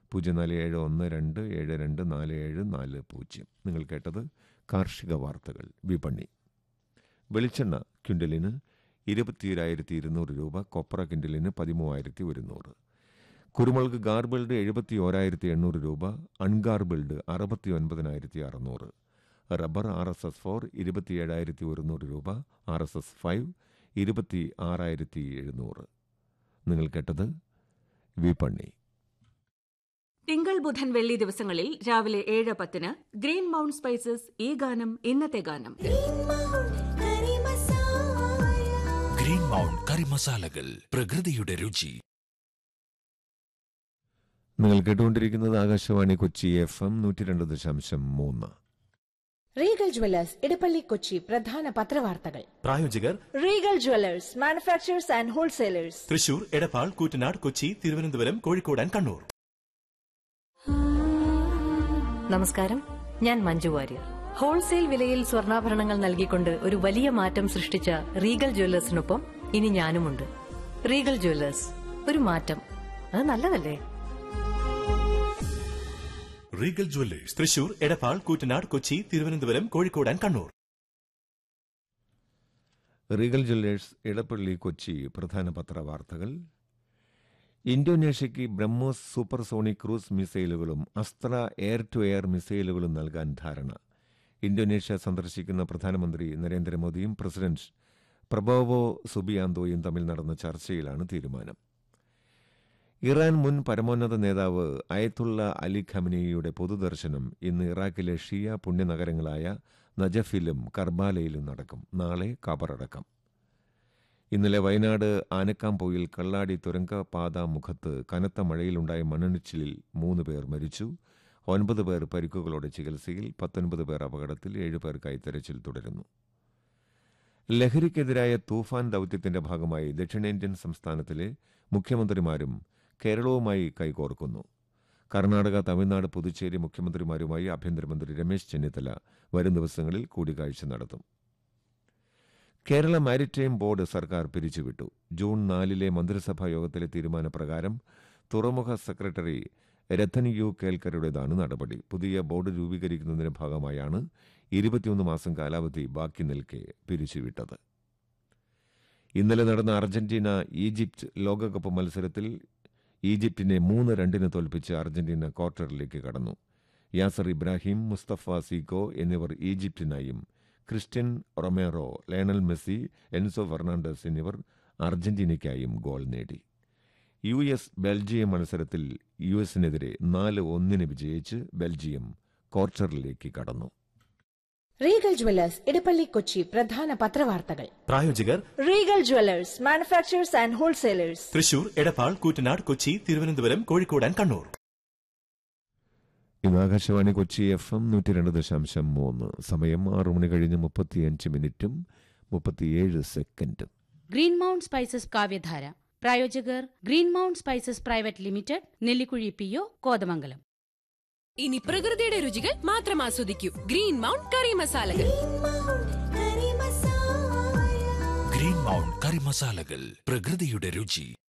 പൂജ്യം നാല് ഏഴ് ഒന്ന് രണ്ട് ഏഴ് രണ്ട് നാല് ഏഴ് നാല് പൂജ്യം നിങ്ങൾ കേട്ടത് കാർഷിക വാർത്തകൾ വിപണി വെളിച്ചെണ്ണ ക്വിൻ്റലിന് ഇരുപത്തിയേഴായിരത്തി ഇരുന്നൂറ് രൂപ കൊപ്ര ക്വിൻ്റലിന് പതിമൂവായിരത്തി ഒരുന്നൂറ് കുരുമുളക് ഗാർബിൾഡ് എഴുപത്തി ഓരായിരത്തി എണ്ണൂറ് രൂപ അൺഗാർബിൾഡ് അറുപത്തി ഒൻപതിനായിരത്തി അറുന്നൂറ് rubber R S S four ഇരുപത്തിയേഴായിരത്തി ഒരുന്നൂറ് രൂപ ആർ എസ് എസ് ഫൈവ് ഇരുപത്തി ആറായിരത്തി എഴുന്നൂറ് നിങ്ങൾ കേട്ടത് വിപണി തിങ്കൾ ബുധൻ വെള്ളി ദിവസങ്ങളിൽ രാവിലെ ഏഴ് പത്തിന് ഗ്രീൻ മൗണ്ട് സ്പൈസസ് ഈ ഗാനം ഇന്നത്തെ ഗാനം ഗ്രീൻ മൗണ്ട് കറി മസാലകൾ പ്രകൃതിയുടെ രുചി നിങ്ങൾ കേട്ടുകൊണ്ടിരിക്കുന്നത് ആകാശവാണി കൊച്ചി എഫ് എം നൂറ്റി രണ്ട് ദശാംശം മൂന്ന് റീഗൽ ജ്വല്ലേഴ്സ് ഇടപ്പള്ളി കൊച്ചി പ്രധാന പത്രവാർത്തകൾ പ്രായോജകർ Regal jewellers manufacturers and wholesalers Thrissur Edappal Koottanad Kochi Thiruvananthapuram Kozhikode and Kannur നമസ്കാരം ഞാൻ മഞ്ജു വാര്യർ ഹോൾസെയിൽ വിലയിൽ സ്വർണ്ണാഭരണങ്ങൾ നൽകിക്കൊണ്ട് ഒരു വലിയ മാറ്റം സൃഷ്ടിച്ച റീഗൽ ജ്വല്ലേഴ്സിനൊപ്പം ഇനി ഞാനുമുണ്ട് റീഗൽ ജ്വല്ലേഴ്സ് ഒരു മാറ്റം അത് നല്ലതല്ലേ Regal jewellers Thrissur Edappal Koottanad Kochi Thiruvananthapuram Kozhikode and Kannur Regal jewellers Edappally Kochi പ്രധാന പത്രവാർത്തകൾ ഇന്തോനേഷ്യയ്ക്ക് ബ്രഹ്മോസ് സൂപ്പർസോണിക് ക്രൂസ് മിസൈലുകളും അസ്ത്ര എയർ ടു എയർ മിസൈലുകളും നൽകാൻ ധാരണ ഇന്തോനേഷ്യ സന്ദർശിക്കുന്ന പ്രധാനമന്ത്രി നരേന്ദ്രമോദിയും പ്രസിഡന്റ് പ്രബോവോ സുബിയാന്തോയും തമ്മിൽ നടന്ന ചർച്ചയിലാണ് തീരുമാനം ഇറാൻ മുൻ പരമോന്നത നേതാവ് അയത്തുള്ള അലി ഖമനിയുടെ പൊതുദർശനം ഇന്ന് ഇറാഖിലെ ഷിയ പുണ്യനഗരങ്ങളായ നജഫിലും കർബാലയിലും നടക്കും നാളെ കബറടക്കം ഇന്നലെ വയനാട് ആനക്കാംപോയിൽ കള്ളാടി തുരങ്കപാത മുഖത്ത് കനത്ത മഴയിലുണ്ടായ മണ്ണിടിച്ചിലിൽ മൂന്ന് പേർ മരിച്ചു ഒൻപത് പേർ പരിക്കുകളോടെ ചികിത്സയിൽ പത്തൊൻപത് പേർ അപകടത്തിൽ ഏഴുപേർക്കായി തെരച്ചിൽ തുടരുന്നു ലഹരിക്കെതിരായ തൂഫാൻ ദൌത്യത്തിന്റെ ഭാഗമായി ദക്ഷിണേന്ത്യൻ സംസ്ഥാനത്തിലെ മുഖ്യമന്ത്രിമാരും കേരളവുമായി കൈകോർക്കുന്നു കർണാടക തമിഴ്നാട് പുതുച്ചേരി മുഖ്യമന്ത്രിമാരുമായി ആഭ്യന്തരമന്ത്രി രമേശ് ചെന്നിത്തല വരും ദിവസങ്ങളിൽ കൂടിക്കാഴ്ച നടത്തും കേരള മാരിടൈം ബോർഡ് സർക്കാർ പിരിച്ചുവിട്ടു ജൂൺ നാലിലെ മന്ത്രിസഭാ യോഗത്തിലെ തീരുമാനപ്രകാരം തുറമുഖ സെക്രട്ടറി രത്തൻ യു കേൽക്കറുടേതാണ് നടപടി പുതിയ ബോർഡ് രൂപീകരിക്കുന്നതിന്റെ ഭാഗമായാണ് ഇരുപത്തിയൊന്ന് മാസം കാലാവധി ബാക്കി നിൽക്കെ പിരിച്ചുവിട്ടത് ഇന്നലെ നടന്ന അർജന്റീന ഈജിപ്ത് ലോകകപ്പ് മത്സരത്തിൽ ഈജിപ്തിനെ മൂന്ന് രണ്ടിന് തോൽപ്പിച്ച് അർജന്റീന ക്വാർട്ടറിലേക്ക് കടന്നു യാസർ ഇബ്രാഹിം മുസ്തഫ സീക്കോ എന്നിവർ ഈജിപ്തിനായും Cristian Romero Lionel Messi Enzo Fernandez എന്നിവർ അർജന്റീനയ്ക്കായും ഗോൾ നേടി യു എസ് ബെൽജിയം മത്സരത്തിൽ യു എസിനെതിരെ നാല് ഒന്നിന് വിജയിച്ച് ബെൽജിയം ക്വാർട്ടറിലേക്ക് കടന്നു റീഗൽ ജ്വല്ലേഴ്സ് ഇടപ്പള്ളി കൊച്ചി പ്രധാന പത്രവാർത്തകൾ പ്രായോജകർ Regal jewellers manufacturers and wholesalers Thrissur Edappal Koottanad Kochi Thiruvananthapuram Kozhikode and Kannur ഇന്ന് ആകാശവാണി കൊച്ചി എഫ് എം നൂറ്റി രണ്ട് ദശാംശം മൂന്ന് സമയം ആറു മണി കഴിഞ്ഞ് മുപ്പത്തിയഞ്ച് മിനിറ്റും മുപ്പത്തിയേഴ് സെക്കൻഡും ഗ്രീൻ മൗണ്ട് സ്പൈസസ് കാവ്യധാര പ്രായോജകർ green mount spices private limited Nellikuzhi P O Kothamangalam ഇനി പ്രകൃതിയുടെ രുചികൾ മാത്രം ആസ്വദിക്കൂ ഗ്രീൻ മൗണ്ട് കറി മസാലകൾ ഗ്രീൻ മൗണ്ട് കറി മസാലകൾ പ്രകൃതിയുടെ രുചി